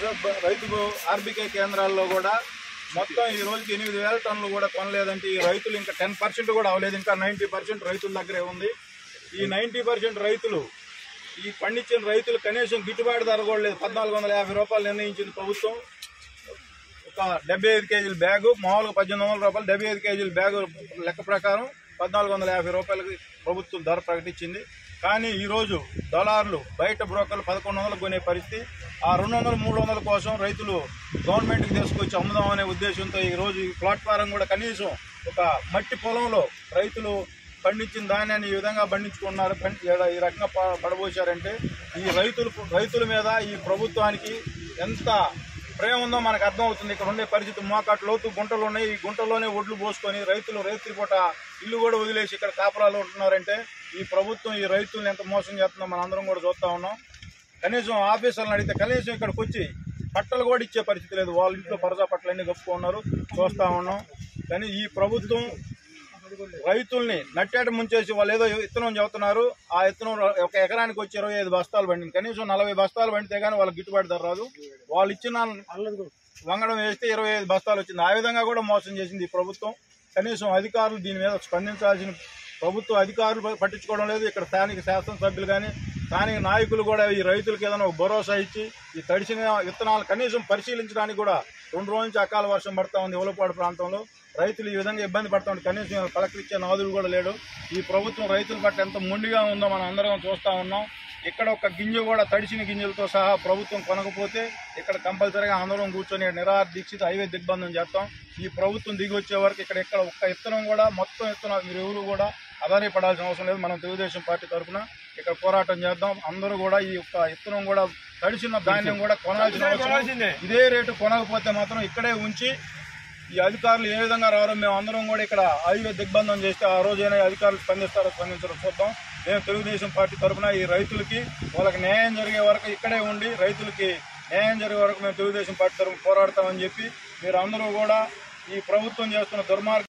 రైతు ఆర్బీకే కేంద్రాల్లో కూడా మొత్తం ఈ రోజుకి ఎనిమిది వేల టన్నులు కూడా కొనలేదంటే ఈ రైతులు ఇంకా టెన్ పర్సెంట్ కూడా అవ్వలేదు ఇంకా నైంటీ పర్సెంట్ రైతుల దగ్గరే ఉంది ఈ నైంటీ పర్సెంట్ రైతులు ఈ పండించిన రైతులు కనీసం గిట్టుబాటు ధర కూడా లేదు పద్నాలుగు వందల యాభై రూపాయలు నిర్ణయించింది ప్రభుత్వం ఒక డెబ్బై ఐదు కేజీల బ్యాగు మామూలుగా పద్దెనిమిది వందల రూపాయలు డెబ్బై ఐదు కేజీల బ్యాగు లెక్క ప్రకారం పద్నాలుగు వందల యాభై రూపాయలకి ప్రభుత్వం ధర ప్రకటించింది కానీ ఈరోజు దళారులు బయట బ్రోకర్లు పదకొండు వందలు కొనే పరిస్థితి ఆ రెండు వందలు మూడు వందల కోసం రైతులు గవర్నమెంట్కి తీసుకొచ్చి అమ్ముదాం అనే ఉద్దేశంతో ఈరోజు ఈ ప్లాట్ఫారం కూడా కనీసం ఒక మట్టి పొలంలో రైతులు పండించిన ధాన్యాన్ని ఈ విధంగా పండించుకున్నారు పం- ఈడ- ఈ రకంగా ప- పడబోశారంటే ఈ రైతులు రైతుల మీద ఈ ప్రభుత్వానికి ఎంత ప్రేమ ఉందో మనకు అర్థమవుతుంది ఇక్కడ ఉండే పరిస్థితి మోకాట్ లోతు గుంటలు ఉన్నాయి ఈ గుంటల్లోనే ఒడ్లు పోసుకొని రైతులు రైతుల పూట ఇల్లు కూడా వదిలేసి ఇక్కడ కాపురాలు ఉంటున్నారంటే ఈ ప్రభుత్వం ఈ రైతులను ఎంత మోసం చేస్తుందో మనం అందరం కూడా చూస్తా ఉన్నాం కనీసం ఆఫీసర్లను అడిగితే కనీసం ఇక్కడికి వచ్చి పట్టలు కూడా ఇచ్చే పరిస్థితి లేదు వాళ్ళ ఇంట్లో పరసా పట్టలన్నీ కప్పుకున్నారు చూస్తా ఉన్నాం కానీ ఈ ప్రభుత్వం రైతుల్ని నట్టేట ముంచేసి వాళ్ళు ఏదో విత్తనం చెబుతున్నారు ఆ విత్తనం ఒక ఎకరానికి వచ్చి ఇరవై ఐదు బస్తాలు పండింది కనీసం నలభై బస్తాలు పండితే కానీ వాళ్ళకి గిట్టుబాటు ధర రాదు వాళ్ళు ఇచ్చిన వంగడం వేస్తే ఇరవై ఐదు బస్తాలు వచ్చింది ఆ విధంగా కూడా మోసం చేసింది ఈ ప్రభుత్వం కనీసం అధికారులు దీని మీద స్పందించాల్సిన ప్రభుత్వ అధికారులు పట్టించుకోవడం లేదు ఇక్కడ స్థానిక శాసనసభ్యులు కానీ స్థానిక నాయకులు కూడా ఈ రైతులకు ఏదైనా ఒక భరోసా ఇచ్చి ఈ తడిసిన విత్తనాలు కనీసం పరిశీలించడానికి కూడా రెండు రోజుల నుంచి అకాల వర్షం పడతా ఉంది ఉలపాడు ప్రాంతంలో రైతులు ఈ విధంగా ఇబ్బంది పడతా ఉంది కనీసం కలెక్టర్ ఇచ్చే నాదులు కూడా లేడు ఈ ప్రభుత్వం రైతుల పట్ల ఎంత మొండిగా ఉందో మనం అందరం చూస్తా ఉన్నాం ఇక్కడ ఒక గింజ కూడా తడిసిన గింజలతో సహా ప్రభుత్వం కొనకపోతే ఇక్కడ కంపల్సరీగా అందరం కూర్చొని నిరాహార దీక్షిత హైవే దిగ్బంధం చేస్తాం ఈ ప్రభుత్వం దిగి వచ్చే వరకు ఇక్కడ ఇక్కడ ఒక్క ఇత్తనం కూడా మొత్తం ఇత్తనం మీరు ఎవరు కూడా అదాని పడాల్సిన అవసరం లేదు మనం తెలుగుదేశం పార్టీ తరఫున ఇక్కడ పోరాటం చేద్దాం అందరూ కూడా ఈ యొక్క ఇత్తనం కూడా తడిసిన ధాన్యం కూడా కొనాల్సిన అవసరం ఇదే రేటు కొనకపోతే మాత్రం ఇక్కడే ఉంచి ఈ అధికారులు ఏ విధంగా రావాలో మేము అందరం కూడా ఇక్కడ హైవే దిగ్బంధం చేస్తే ఆ రోజైనా అధికారులు స్పందిస్తారో స్పందించారో చూద్దాం మేము తెలుగుదేశం పార్టీ తరఫున ఈ రైతులకి వాళ్ళకి న్యాయం జరిగే వరకు ఇక్కడే ఉండి రైతులకి న్యాయం జరిగే వరకు మేము తెలుగుదేశం పార్టీ తరఫున పోరాడతామని చెప్పి మీరు అందరూ కూడా ఈ ప్రభుత్వం చేస్తున్న దుర్మార్గ